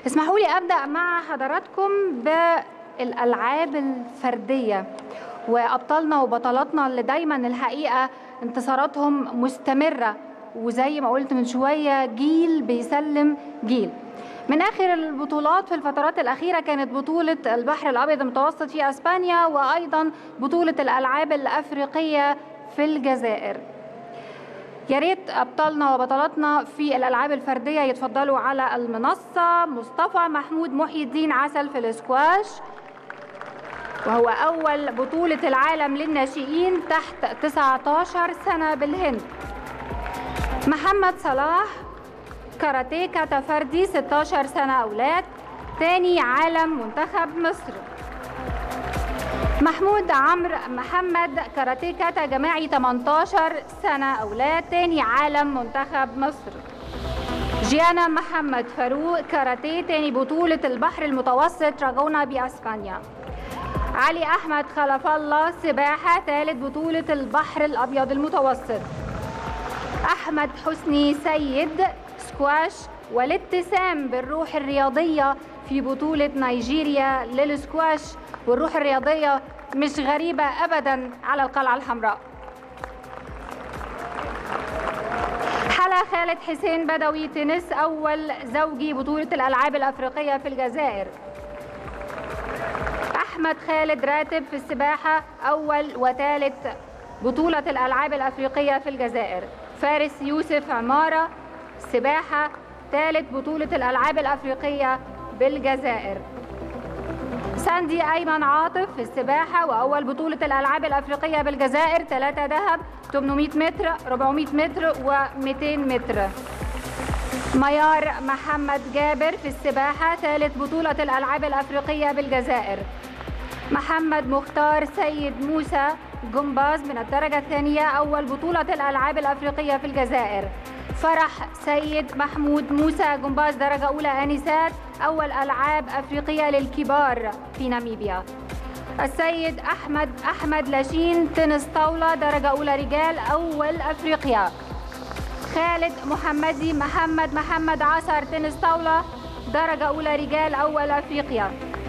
اسمحوا لي ابدا مع حضراتكم بالالعاب الفرديه وابطالنا وبطلاتنا اللي دايما الحقيقه انتصاراتهم مستمره وزي ما قلت من شويه جيل بيسلم جيل من اخر البطولات في الفترات الاخيره كانت بطوله البحر الابيض المتوسط في اسبانيا وايضا بطوله الالعاب الافريقيه في الجزائر يا ريت ابطالنا وبطلاتنا في الالعاب الفرديه يتفضلوا على المنصه مصطفى محمود محي الدين عسل في الاسكواش وهو اول بطوله العالم للناشئين تحت 19 سنه بالهند محمد صلاح كاراتيه كاتا فردي 16 سنه اولاد تاني عالم منتخب مصر محمود عمرو محمد كاراتيه كاتا جماعي 18 سنة أولاد تاني عالم منتخب مصر جيانا محمد فاروق كاراتيه تاني بطولة البحر المتوسط راجونا بأسبانيا علي أحمد خلف الله سباحة ثالث بطولة البحر الأبيض المتوسط أحمد حسني سيد سكواش والاتسام بالروح الرياضية في بطولة نيجيريا للسكواش والروح الرياضية مش غريبة أبدا على القلعة الحمراء حلا خالد حسين بدوي تنس أول زوجي بطولة الألعاب الأفريقية في الجزائر أحمد خالد راتب في السباحة أول وثالث بطولة الألعاب الأفريقية في الجزائر فارس يوسف عمارة سباحة ثالث بطولة الألعاب الأفريقية بالجزائر ساندي أيمن عاطف في السباحة وأول بطولة الألعاب الأفريقية بالجزائر ثلاثة ذهب 800 متر 400 متر و200 متر ميار محمد جابر في السباحة ثالث بطولة الألعاب الأفريقية بالجزائر محمد مختار سيد موسى جمباز من الدرجة الثانية أول بطولة الألعاب الأفريقية في الجزائر فرح سيد محمود موسى جمباز درجة أولى آنسات أول ألعاب أفريقية للكبار في ناميبيا السيد أحمد أحمد لاشين تنس طاولة درجة أولى رجال أول أفريقيا خالد محمدي محمد محمد عصر تنس طاولة درجة أولى رجال أول أفريقيا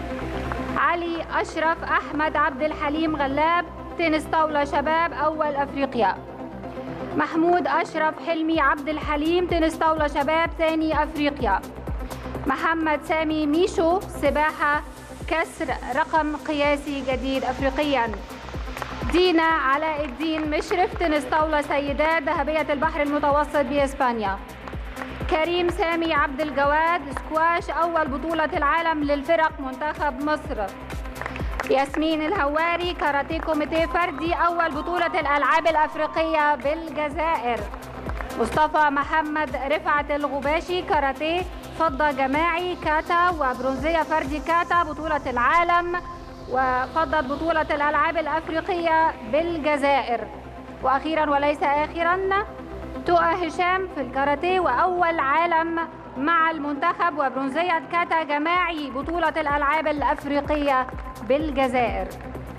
علي أشرف أحمد عبد الحليم غلاب تنس طاولة شباب أول أفريقيا محمود أشرف حلمي عبد الحليم تنس طاولة شباب ثاني أفريقيا محمد سامي ميشو سباحة كسر رقم قياسي جديد أفريقيا دينا علاء الدين مشرف تنس طاولة سيدات ذهبية البحر المتوسط بإسبانيا كريم سامي عبد الجواد سكواش أول بطولة العالم للفرق منتخب مصر ياسمين الهواري كاراتيه كوميتيه فردي أول بطولة الألعاب الأفريقية بالجزائر مصطفى محمد رفعت الغباشي كاراتيه فضة جماعي كاتا وبرونزية فردي كاتا بطولة العالم وفضت بطولة الألعاب الأفريقية بالجزائر وأخيرا وليس آخرا تقى هشام في الكاراتيه وأول عالم مع المنتخب وبرونزية كاتا جماعي بطولة الألعاب الأفريقية بالجزائر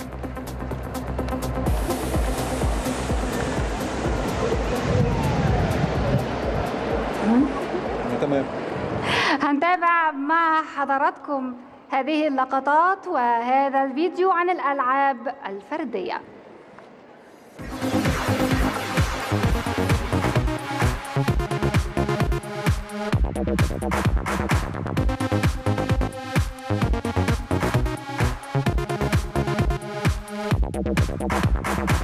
تمام هنتابع مع حضراتكم هذه اللقطات وهذا الفيديو عن الألعاب الفردية Thank you.